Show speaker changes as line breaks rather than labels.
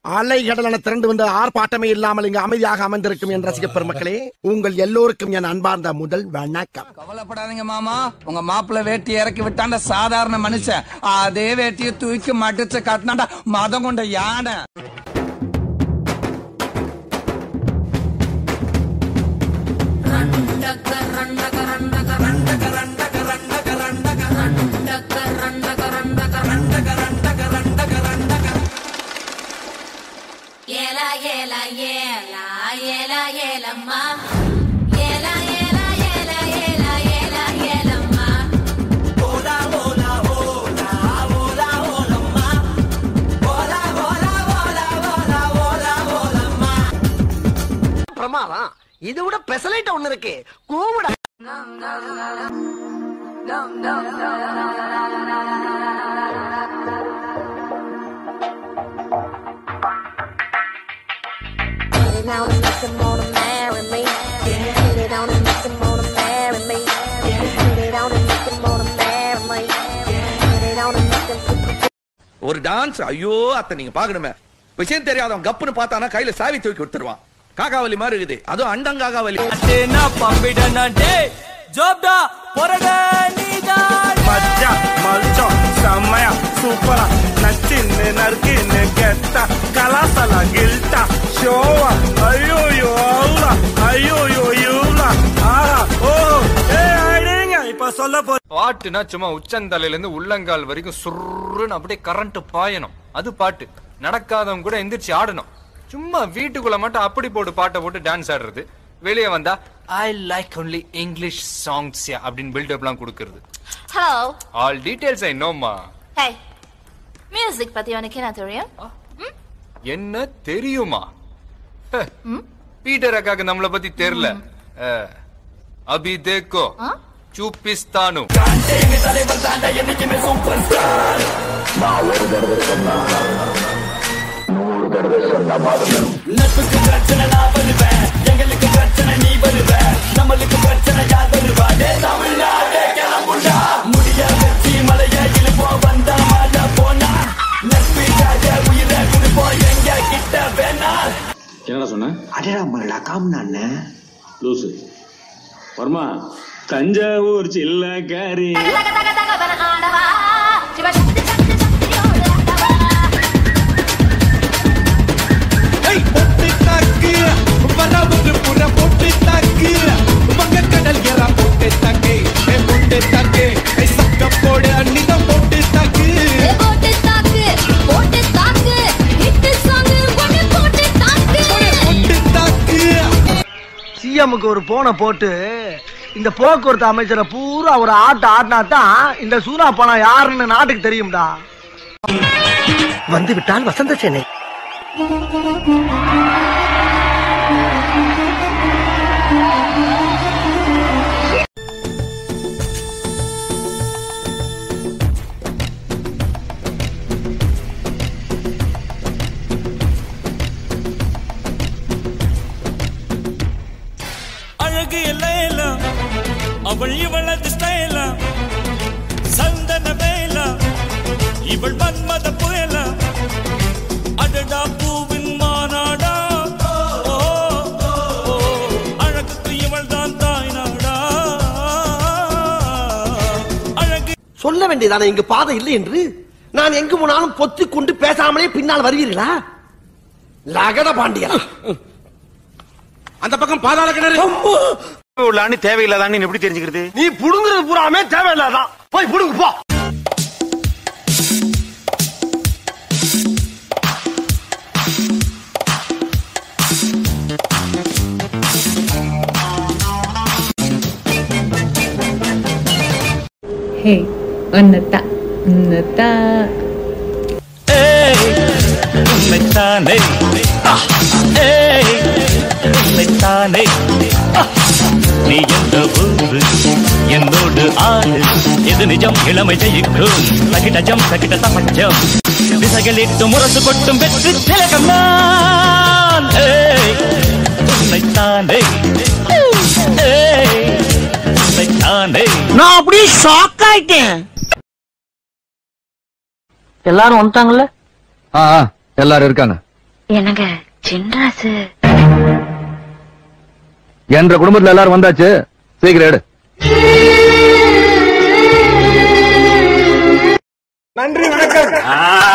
அலைகடலான திரண்டு வந்த ஆர்ப்பாட்டமே இல்லாமல் இங்கு அமைதியாக அமர்ந்திருக்கும் என் ரசிக பெருமக்களே உங்கள் எல்லோருக்கும் என் அன்பார்ந்த முதல் வணக்கம்
கவலைப்படாதீங்க மாமா உங்க மாப்பிள்ள வேட்டி இறக்கி விட்டாண்ட சாதாரண மனுஷன் அதே வேட்டியை தூக்கி மடிச்சு கட்டினாண்டா மதம் கொண்ட யானை
ஏல ஏல ஏல ஏல ஏலம்மா ஏல ஏல ஏல ஏல ஏல ஏலம்மா
பிரமாதம் இது விட பெசலைட் ஒண்ணு இருக்கு கூவிட
Put it on and make them wanna marry me. Put it on and make them wanna marry me. Put it on and make them wanna marry me. Put it on and make them.
ஒரு dance ஐயோ அத்தை நீங்க பாக்கணுமே விஷயம் தெரியாதவன் கப்புன்னு பார்த்தானா கையில சாவி தூக்கி கொடுத்துருவான் காக்காவலி மாதிரி இருக்குது அதுவும் அண்டங்காகாவலி
மச்சான் மல்ச்சம் செம்மையா சூப்பரா நச்சின்னு நறுக்கின்னு கெத்தா கலாசலா கில்ட்டா ஷோவா ஐயோயோ அவ்வளா ஐயோயோ இவ்வளா ஆஹா ஓ ஏ அடிங்க இப்ப சொல்ல போ
பாட்டுனா சும்மா உச்சந்தலையில இருந்து உள்ளங்கால் வரைக்கும் சுருன்னு அப்படியே கரண்ட் பாயணும் அது பாட்டு நடக்காதவங்க கூட எந்திரிச்சு ஆடணும் சும்மா வீட்டுக்குள்ள மட்டும் அப்படி போட்டு பாட்டை போட்டு டான்ஸ் ஆடுறது வெளியே வந்தா I like only English songs அப்படின்னு பில்டப்லாம் கொடுக்கறது
ஹலோ
ஆல் டீடைல்ஸ் ஐ நோமா
ஹே மியூசிக் பத்தி உனக்கு என்ன தெரியும்
என்ன தெரியுமா ஹ, பீட்டர் அக்காக்கு நம்மள பத்தி தெரியல அஹ், அபி தேக்கோ
ஆ?
சூப்பிஸ்தானு
என்னடா சொன்ன
அடடா காம்னாண்ணே
லூசு வர்மா தஞ்சாவூர் சில்லக்காரி
தக தக தக தக தன ஆடவா சிவ சக்தி சக்தி சக்தியோடு ஆடவா
பொட்டு தாக்கு வரவுக்கு புற பொட்டு தாக்கு மங்க கடல் எற பொட்டு தாக்கு ஏ பொட்டு தாக்கு ஏ சக்க போடு அன்னிதான் பொட்டு தாக்கு
ஏ போட்டு தாக்கு போட்டு தாக்கு ஹிட் சாங் ஒன்னு போட்டு தாக்கு
பொட்டு தாக்கு
சிஎம்க்கு ஒரு போனை போட்டு இந்த போக்குவரத்து அமைச்சரை பூரா ஒரு ஆட்ட ஆடினா தான் இந்த சூனா பணம் யாருன்னு நாட்டுக்கு தெரியும்டா வந்து விட்டால் வசந்த சேனை
அழகு எல்லாம் அவள் இவளது ஸ்டைலா சந்தன வேலா இவள் மன்மத புயலா அடடா பூவின் மாநாடா ஓ, ஓ, ஓ, அழகுக்கு இவள் தான் தாய் நாடா அழகு
சொல்ல வேண்டியதானே இங்கு பாதை இல்லை என்று நான் எங்கு போனாலும் பொத்தி கொண்டு பேசாமலே பின்னால் வருவீர்களா லகட பாண்டியா
அந்த பக்கம் பாதாள கிணறு
உள்ளான்னு தேவையில்லாதான்னு எப்படி தெரிஞ்சுக்கிறது
நீ புடுங்குறது பூராமே தேவையில்லாதான் போய் புடுங்கு போ
ஹே ஒன்னத்தான் ஒன்னத்தான்
உன்னைத்தானே ஏய், உன்னைத்தானே நீ எந்த ஊரு என்னோடு ஆடு இது நிஜம் இளமை ஜெயிக்கும் தகிடஜம் தகிட தமஞ்சம் விசைகளிட்டு முரசு கொட்டும் வெற்றி திலகம் நான் ஏய், உன்னைத்தானே ஏய், உன்னைத்தானே
நான் அப்படியே ஷாக் ஆயிட்டேன் எல்லாரும் வந்துட்டாங்கல்ல
எல்லாரும் இருக்காங்க
என்னங்க சின்ராசு
என்ற குடும்பத்துல எல்லாரும் வந்தாச்சு சீக்கிரம் எடு
நன்றி வணக்கம்